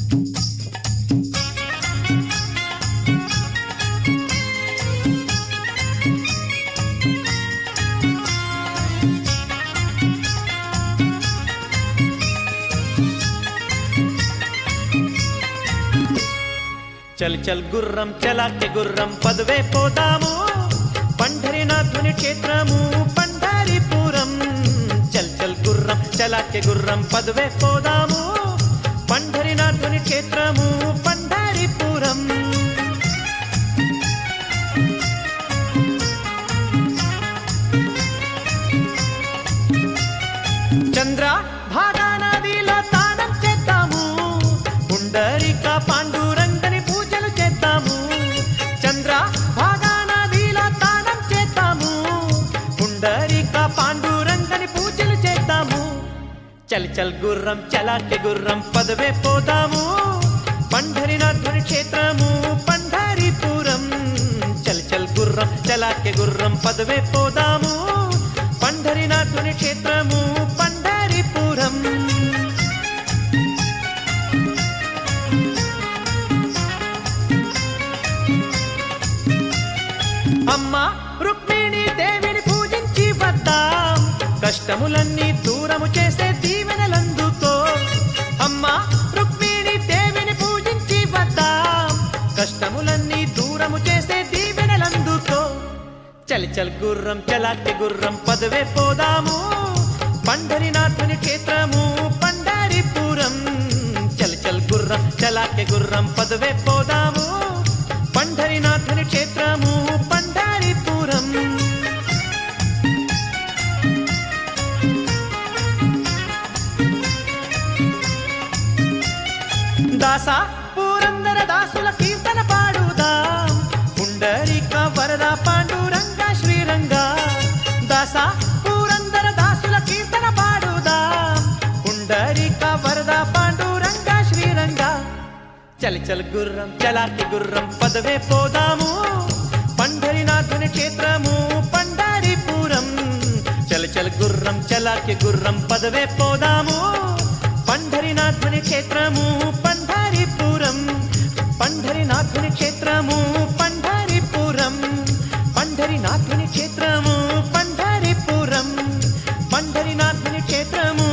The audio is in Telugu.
చల్ చల్ గుర్రం చలాకే గుర్రం పదవే పోదాము పంढरीనాథుని క్షేత్రము పంढरीపురం చల్ చల్ గుర్రం చలాకే గుర్రం పదవే పోదాము పంढरीనాథుని క్షేత్రము పంढरीపురం చంద్ర భాగా నదిలో తానం చేద్దాము పుండరిక పాండురంగని పూజలు చేద్దాము చంద్ర భాగా నదిలో తానం చేద్దాము పుండరిక పాండురంగని పూజలు చేద్దాము చల్ చల్ గుర్రం చలాకే గుర్రం పదవే పోదాము పంढरीనాథుని క్షేత్రము పంढरीపురం చల్ చల్ గుర్రం చలాకే గుర్రం పదవే పోదాము పంढरीనాథుని క్షేత్రము పంढरीపురం అమ్మ రుక్మిణి దేవిని పూజించి వద్దాం కష్టములన్నీ దూరము చేసే దీవెనలందుకో అమ్మ రుక్మిణి దేవిని పూజించి వద్దాం కష్టములన్నీ దూరము చేసే దీవెనలందుకో చల్ చల్ గుర్రం చలాకి గుర్రం పదవే పోదాము పంढरीనాథుని క్షేత్రము పంढरीపురం చల్ చల్ గుర్రం చలాకి గుర్రం పదవే పోదాము పంढरीనాథుని క్షేత్రము పంढरीపురం దాస పూరందర దాసుల కీర్తన పాడుదాం పుండరిక వరద పాండురంగ శ్రీరంగ దాస పూరందర దాసుల కీర్తన పాడుదాం పుండరిక వరద పాండురంగ శ్రీరంగ చలి చల్ గుర్రం చలాకి గుర్రం పదవే పోదాము పంढरीనాథుని క్షేత్రము పంढरीపురం చల్ చల్ గుర్రం చలాకి గుర్రం పదవే పోదాము పంढरीనాథుని క్షేత్రము పంढरीపురం పంढरीనాథుని క్షేత్రము పంढरीపురం పంढरीనాథుని క్షేత్రము పంढरीపురం పంढरीనాథుని క్షేత్రము